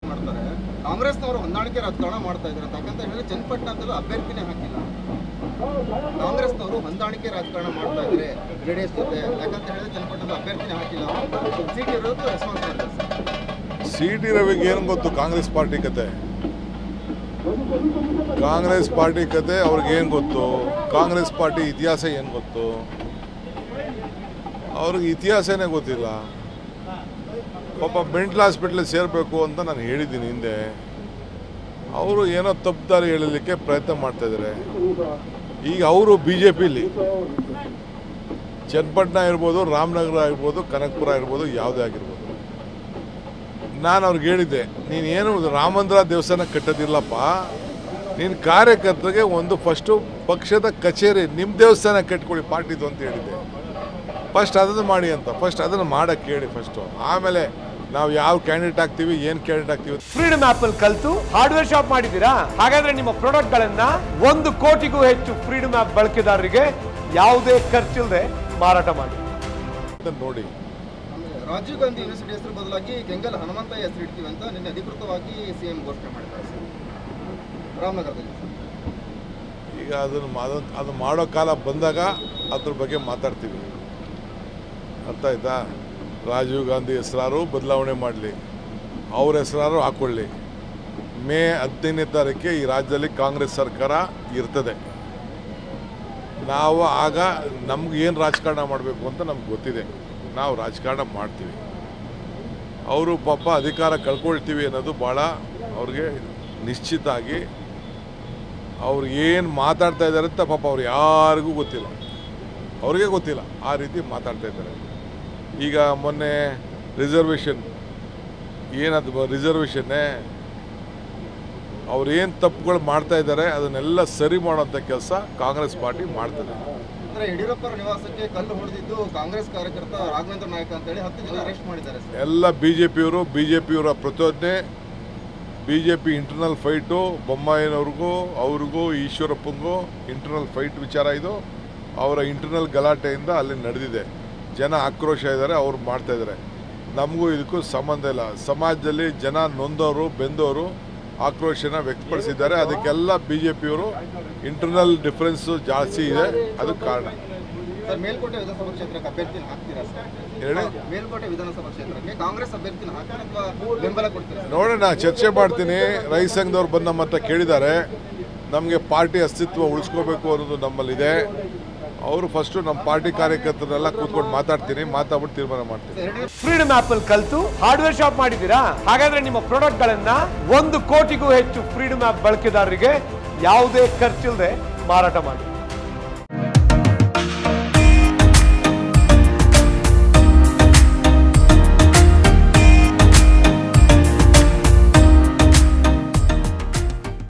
ಮಾಡ್ತಾರೆ ಕಾಂಗ್ರೆಸ್ನವರು ಹೊಂದಾಣಿಕೆ ರಾಜಕಾರಣ ಮಾಡ್ತಾ ಇದ್ದಾರೆ ಯಾಕಂತ ಹೇಳಿದ್ರೆ ಚನ್ನಪಟ್ಟಣದಲ್ಲೂ ಅಭ್ಯರ್ಥಿನೇ ಹಾಕಿಲ್ಲ ಕಾಂಗ್ರೆಸ್ನವರು ಹೊಂದಾಣಿಕೆ ರಾಜಕಾರಣ ಮಾಡ್ತಾ ಇದ್ದಾರೆ ಜೆ ಡಿ ಎಸ್ ಜೊತೆ ಯಾಕಂತ ಹೇಳಿದ್ರೆ ಚನ್ನಪಟ್ಟಣದ ಅಭ್ಯರ್ಥಿನೇ ಹಾಕಿಲ್ಲ ಸೀಟ್ ಇರೋದು ರೆಸ್ಪಾನ್ಸ್ ಮಾಡ್ತಾರೆ ಸರ್ ಸಿ ಟಿ ರವಿಗೆ ಏನು ಗೊತ್ತು ಕಾಂಗ್ರೆಸ್ ಪಾರ್ಟಿ ಕತೆ ಕಾಂಗ್ರೆಸ್ ಪಾರ್ಟಿ ಕತೆ ಅವ್ರಿಗೆ ಏನು ಗೊತ್ತು ಕಾಂಗ್ರೆಸ್ ಪಾರ್ಟಿ ಇತಿಹಾಸ ಏನು ಗೊತ್ತು ಅವ್ರಿಗೆ ಇತಿಹಾಸನೇ ಗೊತ್ತಿಲ್ಲ ಪಾಪ ಮೆಂಟಲ್ ಹಾಸ್ಪಿಟ್ಲಿಗೆ ಸೇರಬೇಕು ಅಂತ ನಾನು ಹೇಳಿದ್ದೀನಿ ಹಿಂದೆ ಅವರು ಏನೋ ತಪ್ಪು ದಾರಿ ಹೇಳಲಿಕ್ಕೆ ಪ್ರಯತ್ನ ಮಾಡ್ತಾ ಇದ್ದಾರೆ ಈಗ ಅವರು ಬಿ ಜೆ ಪಿಲಿ ಚನ್ನಪಟ್ಟಣ ಇರ್ಬೋದು ರಾಮನಗರ ಇರ್ಬೋದು ಕನಕಪುರ ಇರ್ಬೋದು ಯಾವುದೇ ಆಗಿರ್ಬೋದು ನಾನು ಅವ್ರಿಗೆ ಹೇಳಿದ್ದೆ ನೀನು ಏನು ರಾಮಂದ್ರ ದೇವಸ್ಥಾನ ಕಟ್ಟೋದಿಲ್ಲಪ್ಪ ನೀನು ಕಾರ್ಯಕರ್ತರಿಗೆ ಒಂದು ಫಸ್ಟು ಪಕ್ಷದ ಕಚೇರಿ ನಿಮ್ಮ ದೇವಸ್ಥಾನ ಕಟ್ಕೊಳ್ಳಿ ಪಾರ್ಟಿದು ಅಂತ ಹೇಳಿದ್ದೆ ಫಸ್ಟ್ ಅದನ್ನು ಮಾಡಿ ಅಂತ ಫಸ್ಟ್ ಅದನ್ನು ಮಾಡೋಕ್ಕೆ ಹೇಳಿ ಫಸ್ಟು ಆಮೇಲೆ ನಾವು ಯಾವ ಕ್ಯಾಂಡಿಡೇಟ್ ಆಗ್ತೀವಿ ಏನು ಕ್ಯಾಂಡಿಡೇಟ್ ಆಗ್ತೀವಿ ಫ್ರೀಡಮ್ ಆಪ್ ಅಲ್ಲಿ ಕಲ್ತು ಹಾರ್ಡ್ವೇರ್ ಶಾಪ್ ಮಾಡಿದ್ದೀರಾ ಹಾಗಾದ್ರೆ ನಿಮ್ಮ ಪ್ರಾಡಕ್ಟ್ ಗಳನ್ನ ಒಂದು ಕೋಟಿಗೂ ಹೆಚ್ಚು ಫ್ರೀಡಮ್ ಆಪ್ ಬಳಕೆದಾರರಿಗೆ ಯಾವುದೇ ಖರ್ಚಿಲ್ಲದೆ ಮಾರಾಟ ಮಾಡಿ ಅಂತ ನೋಡಿ ಆಮೇಲೆ ರಾಜೀವ್ ಗಾಂಧಿ ಯೂನಿವರ್ಸಿಟಿ ಹೆಸರು ಬದಲಾಗಿ ಕೆಂಗಲ್ ಹನುಮಂತಯ್ಯ ಹೆಸರು ಇಡ್ತೀವಿ ಅಂತ ನಿನ್ನೆ ಅಧಿಕೃತವಾಗಿ ಸಿ ಎಂ ಘೋಷಣೆ ಮಾಡಿದ್ದಾರೆ ಸರ್ ರಾಮನಗರದಲ್ಲಿ ಈಗ ಅದನ್ನು ಅದು ಅದು ಮಾಡೋ ಕಾಲ ಬಂದಾಗ ಅದ್ರ ಬಗ್ಗೆ ಮಾತಾಡ್ತೀವಿ ಅರ್ಥ ಆಯ್ತಾ ರಾಜೀವ್ ಗಾಂಧಿ ಹೆಸರಾರು ಬದಲಾವಣೆ ಮಾಡಲಿ ಅವ್ರ ಹೆಸರಾರು ಹಾಕ್ಕೊಳ್ಳಿ ಮೇ ಹದಿನೈದನೇ ತಾರೀಕಿಗೆ ಈ ರಾಜ್ಯದಲ್ಲಿ ಕಾಂಗ್ರೆಸ್ ಸರ್ಕಾರ ಇರ್ತದೆ ನಾವು ಆಗ ನಮ್ಗೆ ಏನು ರಾಜಕಾರಣ ಮಾಡಬೇಕು ಅಂತ ನಮ್ಗೆ ಗೊತ್ತಿದೆ ನಾವು ರಾಜಕಾರಣ ಮಾಡ್ತೀವಿ ಅವರು ಪಾಪ ಅಧಿಕಾರ ಕಳ್ಕೊಳ್ತೀವಿ ಅನ್ನೋದು ಭಾಳ ಅವ್ರಿಗೆ ನಿಶ್ಚಿತ ಆಗಿ ಅವ್ರು ಏನು ಮಾತಾಡ್ತಾ ಇದ್ದಾರೆ ಅಂತ ಪಾಪ ಅವ್ರು ಯಾರಿಗೂ ಗೊತ್ತಿಲ್ಲ ಅವ್ರಿಗೆ ಗೊತ್ತಿಲ್ಲ ಆ ರೀತಿ ಮಾತಾಡ್ತಾ ಇದ್ದಾರೆ ಈಗ ಮೊನ್ನೆ ರಿಸರ್ವೇಷನ್ ಏನದು ರಿಸರ್ವೇಷನ್ನೇ ಅವ್ರು ಏನು ತಪ್ಪುಗಳು ಮಾಡ್ತಾ ಇದ್ದಾರೆ ಅದನ್ನೆಲ್ಲ ಸರಿ ಮಾಡೋಂಥ ಕೆಲಸ ಕಾಂಗ್ರೆಸ್ ಪಾರ್ಟಿ ಮಾಡ್ತದೆ ಅಂದ್ರೆ ಯಡಿಯೂರಪ್ಪರ ನಿವಾಸಕ್ಕೆ ಕಲ್ಲು ಹೊಡೆದಿದ್ದು ಕಾಂಗ್ರೆಸ್ ಕಾರ್ಯಕರ್ತ ರಾಘವೇಂದ್ರ ನಾಯಕ್ ಅಂತೇಳಿ ಹತ್ತು ಜನ ಅರೆಸ್ಟ್ ಮಾಡಿದ್ದಾರೆ ಸರ್ ಎಲ್ಲ ಬಿ ಜೆ ಪಿಯವರು ಬಿ ಜೆ ಪಿಯವರ ಪ್ರಚೋದನೆ B J P internal fight ಬೊಮ್ಮಾಯಿನವ್ರಿಗೂ ಅವ್ರಿಗೂ ಈಶ್ವರಪ್ಪಂಗೂ ಇಂಟರ್ನಲ್ ಫೈಟ್ ವಿಚಾರ ಇದು ಅವರ ಇಂಟರ್ನಲ್ ಗಲಾಟೆಯಿಂದ ಅಲ್ಲಿ ನಡೆದಿದೆ ಜನ ಆಕ್ರೋಶ ಇದ್ದಾರೆ ಅವ್ರು ಮಾಡ್ತಾ ಇದ್ದಾರೆ ನಮಗೂ ಇದಕ್ಕೂ ಸಂಬಂಧ ಇಲ್ಲ ಸಮಾಜದಲ್ಲಿ ಜನ ನೊಂದವರು ಬೆಂದವರು ಆಕ್ರೋಶನ ವ್ಯಕ್ತಪಡಿಸಿದ್ದಾರೆ ಅದಕ್ಕೆಲ್ಲ ಬಿ ಜೆ ಪಿಯವರು ಇಂಟರ್ನಲ್ ಡಿಫ್ರೆನ್ಸು ಜಾಸ್ತಿ ಇದೆ ಅದಕ್ಕೆ ಕಾರಣ ಸರ್ ಮೇಲ್ಕೋಟೆ ವಿಧಾನಸಭಾ ಕ್ಷೇತ್ರಕ್ಕೆ ಅಭ್ಯರ್ಥಿನ ಹಾಕ್ತೀರಾ ಸರ್ ಹೇಳಿ ಮೇಲ್ಕೋಟೆ ವಿಧಾನಸಭಾ ಕ್ಷೇತ್ರಕ್ಕೆ ಕಾಂಗ್ರೆಸ್ ಅಭ್ಯರ್ಥಿನ ಹಾಕ್ತೀರಾ ಅಥವಾ ಬೆಂಬಲ ಕೊಡ್ತೀರಾ ಸರ್? ನೋಡೋಣ ಚರ್ಚೆ ಮಾಡ್ತೀನಿ ರೈತ ಸಂಘದವ್ರು ಬಂದು ನಮ್ಮ ಹತ್ರ ಕೇಳಿದ್ದಾರೆ ನಮಗೆ ಪಾರ್ಟಿ ಅಸ್ತಿತ್ವ ಉಳಿಸ್ಕೋಬೇಕು ಅನ್ನೋದು ನಮ್ಮಲ್ಲಿದೆ ಅವರು ಫಸ್ಟು ನಮ್ಮ ಪಾರ್ಟಿ ಕಾರ್ಯಕರ್ತರೆಲ್ಲ ಕೂತ್ಕೊಂಡು ಮಾತಾಡ್ತೀನಿ ಮಾತಾಡ್ಬಿಟ್ಟು ತೀರ್ಮಾನ ಮಾಡ್ತೀನಿ ಸರ್, ಎರಡನೇ ಫ್ರೀಡಮ್ ಆಪ್ ಅಲ್ಲಿ ಕಲ್ತು ಹಾರ್ಡ್ವೇರ್ ಶಾಪ್ ಮಾಡಿದ್ದೀರಾ ಹಾಗಾದ್ರೆ ನಿಮ್ಮ ಪ್ರಾಡಕ್ಟ್ ಗಳನ್ನ ಒಂದು ಕೋಟಿಗೂ ಹೆಚ್ಚು ಫ್ರೀಡಮ್ ಆಪ್ ಬಳಕೆದಾರರಿಗೆ ಯಾವುದೇ ಖರ್ಚಿಲ್ಲದೆ ಮಾರಾಟ ಮಾಡಿ